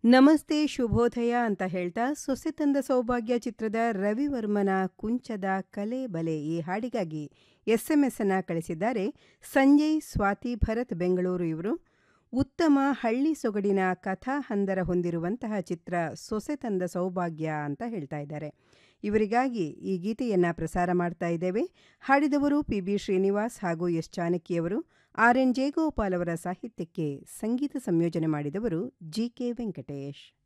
ನಮಸ್ತೆ ಶುಭೋದಯ ಅಂತ ಹೇಳ್ತಾ ಸೊಸೆ ತಂದ ಸೌಭಾಗ್ಯ ಚಿತ್ರದ ರವಿವರ್ಮನ ಕುಂಚದ ಕಲೆ ಬಲೆ ಈ ಹಾಡಿಗಾಗಿ ಎಸ್ ಎಂ ಎಸ್ ಅನ್ನು ಕಳಿಸಿದ್ದಾರೆ ಸಂಜಯ್ ಸ್ವಾತಿ ಭರತ್ ಬೆಂಗಳೂರು ಇವರು ಉತ್ತಮ ಹಳ್ಳಿ ಸೊಗಡಿನ ಕಥಾ ಹಂದರ ಹೊಂದಿರುವಂತಹ ಚಿತ್ರ ಸೊಸೆ ತಂದ ಸೌಭಾಗ್ಯ ಅಂತ ಹೇಳ್ತಾ ಇದ್ದಾರೆ ಇವರಿಗಾಗಿ ಈ ಗೀತೆಯನ್ನು ಪ್ರಸಾರ ಮಾಡ್ತಾ ಇದ್ದೇವೆ ಹಾಡಿದವರು ಪಿ ಬಿ ಶ್ರೀನಿವಾಸ್ ಹಾಗೂ ಎಸ್ ಚಾಣಕ್ಯವರು ಆರ್ ಎನ್ ಜಯಗೋಪಾಲ್ ಅವರ ಸಾಹಿತ್ಯಕ್ಕೆ ಸಂಗೀತ ಸಂಯೋಜನೆ ಮಾಡಿದವರು ಜಿ ಕೆ ವೆಂಕಟೇಶ್